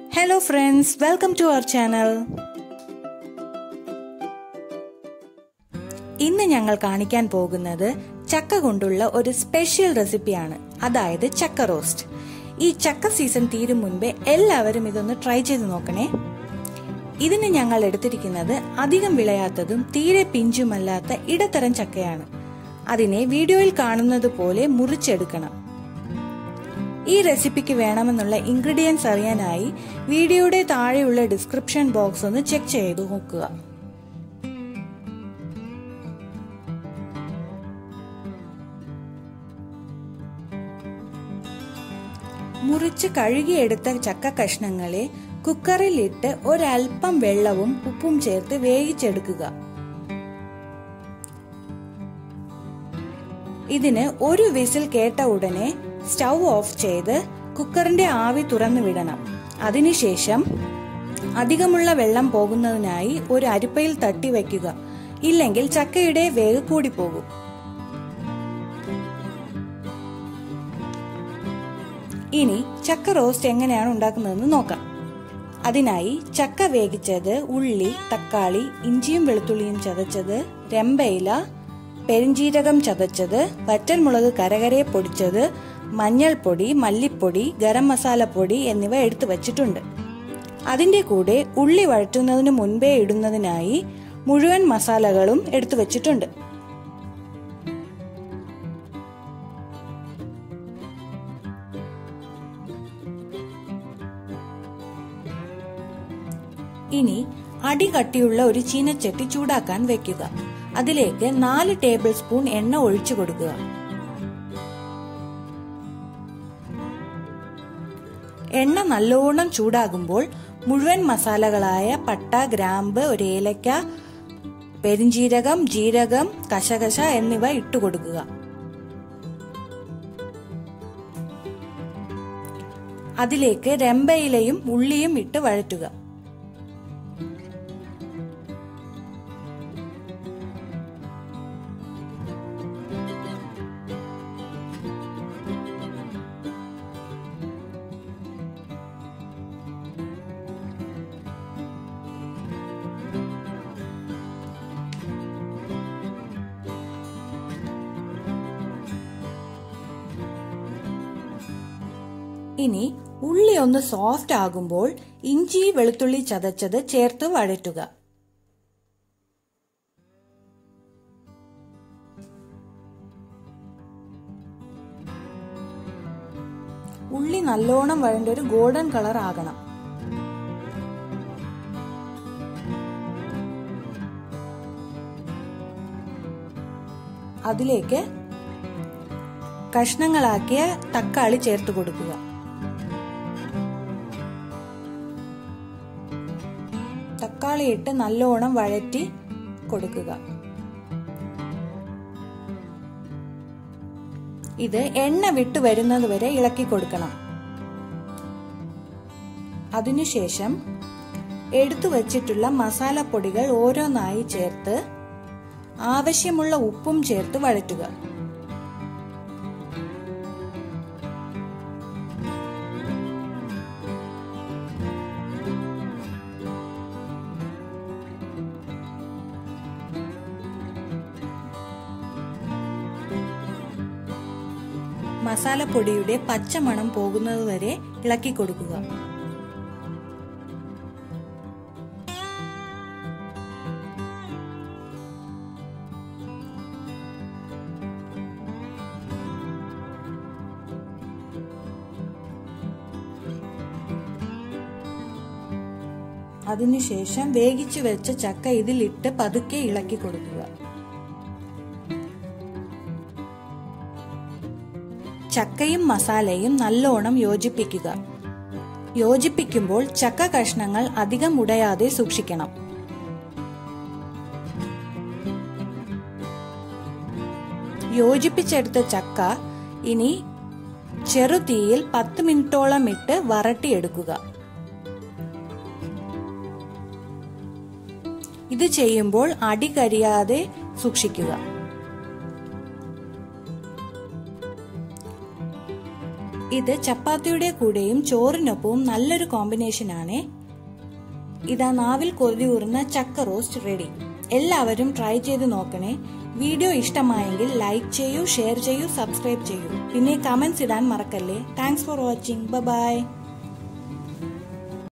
hello friends welcome to our channel ഇന്ന് ഞങ്ങൾ കാണിക്കാൻ പോകുന്നത് ചക്ക കൊണ്ടുള്ള ഒരു സ്പെഷ്യൽ റെസിപ്പിയാണ് അതായത് ചക്ക റോസ്റ്റ് ഈ ചക്ക സീസൺ തീരും മുൻപേ എല്ലാവരും ഇതൊന്ന് ട്രൈ ചെയ്ത് നോക്കണേ ഇതിന് ഞങ്ങൾ എടുത്തിരിക്കുന്നത് അധികം വിളയാത്തതും തീരെ പിഞ്ചുമല്ലാത്ത ഇടത്തരം ചക്കയാണ് അതിനെ വീഡിയോയിൽ കാണുന്നത് പോലെ മുറിച്ചെടുക്കണം ഈ റെസിപ്പിക്ക് വേണമെന്നുള്ള ഇൻഗ്രീഡിയൻസ് അറിയാനായി വീഡിയോയുടെ താഴെയുള്ള ഡിസ്ക്രിപ്ഷൻ ബോക്സ് ഒന്ന് ചെക്ക് ചെയ്തു നോക്കുക മുറിച്ച് കഴുകിയെടുത്ത ചക്ക കഷ്ണങ്ങളെ കുക്കറിലിട്ട് ഒരൽപ്പം വെള്ളവും ഉപ്പും ചേർത്ത് വേവിച്ചെടുക്കുക ഇതിന് ഒരു വിസിൽ കേട്ട ഉടനെ സ്റ്റൗ ഓഫ് ചെയ്ത് കുക്കറിന്റെ ആവി തുറന്നു വിടണം അതിനുശേഷം അധികമുള്ള വെള്ളം പോകുന്നതിനായി ഒരു അരിപ്പയിൽ തട്ടി വയ്ക്കുക ഇല്ലെങ്കിൽ ചക്കയുടെ വേഗ് കൂടിപ്പോകും ഇനി ചക്ക റോസ്റ്റ് എങ്ങനെയാണ് ഉണ്ടാക്കുന്നതെന്ന് നോക്കാം അതിനായി ചക്ക വേവിച്ചത് ഉള്ളി തക്കാളി ഇഞ്ചിയും വെളുത്തുള്ളിയും ചതച്ചത് രമ്പയില പെരിഞ്ചീരകം ചതച്ചത് വറ്റൽമുളക് കരകരെ പൊടിച്ചത് മഞ്ഞൾപ്പൊടി മല്ലിപ്പൊടി ഗരം മസാലപ്പൊടി എന്നിവ എടുത്തു വച്ചിട്ടുണ്ട് അതിന്റെ കൂടെ ഉള്ളി വഴറ്റുന്നതിന് മുൻപേ ഇടുന്നതിനായി മുഴുവൻ മസാലകളും എടുത്തു വച്ചിട്ടുണ്ട് ഇനി അടി കട്ടിയുള്ള ഒരു ചീനച്ചട്ടി ചൂടാക്കാൻ വെക്കുക അതിലേക്ക് നാല് ടേബിൾ സ്പൂൺ എണ്ണ ഒഴിച്ചു കൊടുക്കുക എണ്ണ നല്ലോണം ചൂടാകുമ്പോൾ മുഴുവൻ മസാലകളായ പട്ട ഗ്രാമ്പ് ഒരു ഏലക്ക പെരിഞ്ചീരകം ജീരകം കശകശ എന്നിവ ഇട്ടുകൊടുക്കുക അതിലേക്ക് രമ്പയിലയും ഉള്ളിയും ഇട്ട് വഴറ്റുക ഇനി ഉള്ളി ഒന്ന് സോഫ്റ്റ് ആകുമ്പോൾ ഇഞ്ചി വെളുത്തുള്ളി ചതച്ചത് ചേർത്ത് വഴറ്റുക ഉള്ളി നല്ലോണം വഴണ്ട ഒരു ഗോൾഡൻ കളർ ആകണം അതിലേക്ക് കഷ്ണങ്ങളാക്കിയ തക്കാളി ചേർത്ത് കൊടുക്കുക തക്കാളി ഇട്ട് നല്ലോണം വഴറ്റി കൊടുക്കുക ഇത് എണ്ണ വിട്ടു വരുന്നത് വരെ ഇളക്കി കൊടുക്കണം അതിനുശേഷം എടുത്തു വച്ചിട്ടുള്ള മസാലപ്പൊടികൾ ഓരോന്നായി ചേർത്ത് ആവശ്യമുള്ള ഉപ്പും ചേർത്ത് വഴറ്റുക മസാലപ്പൊടിയുടെ പച്ചമണം പോകുന്നതുവരെ ഇളക്കി കൊടുക്കുക അതിനുശേഷം വേവിച്ചു വെച്ച ചക്ക ഇതിലിട്ട് പതുക്കെ ഇളക്കി കൊടുക്കുക ചക്കയും മസാലയും നല്ലോണം യോജിപ്പിക്കുക യോജിപ്പിക്കുമ്പോൾ ചക്ക കഷ്ണങ്ങൾ അധികം ഉടയാതെ സൂക്ഷിക്കണം യോജിപ്പിച്ചെടുത്ത ചക്ക ഇനി ചെറുതീയിൽ പത്ത് മിനിറ്റോളം ഇട്ട് വരട്ടിയെടുക്കുക ഇത് ചെയ്യുമ്പോൾ അടി കരിയാതെ ഇത് ചപ്പാത്തിയുടെ കൂടെയും ചോറിനൊപ്പവും നല്ലൊരു കോമ്പിനേഷൻ ആണേ ഇതാ നാവിൽ കൊതിയൂറുന്ന ചക്ക റോസ്റ്റ് റെഡി എല്ലാവരും ട്രൈ ചെയ്ത് നോക്കണേ വീഡിയോ ഇഷ്ടമായെങ്കിൽ ലൈക്ക് ചെയ്യൂ ഷെയർ ചെയ്യൂ സബ്സ്ക്രൈബ് ചെയ്യൂ പിന്നെ കമന്റ്സ് ഇടാൻ മറക്കല്ലേ താങ്ക്സ് ഫോർ വാച്ചിങ് ബൈ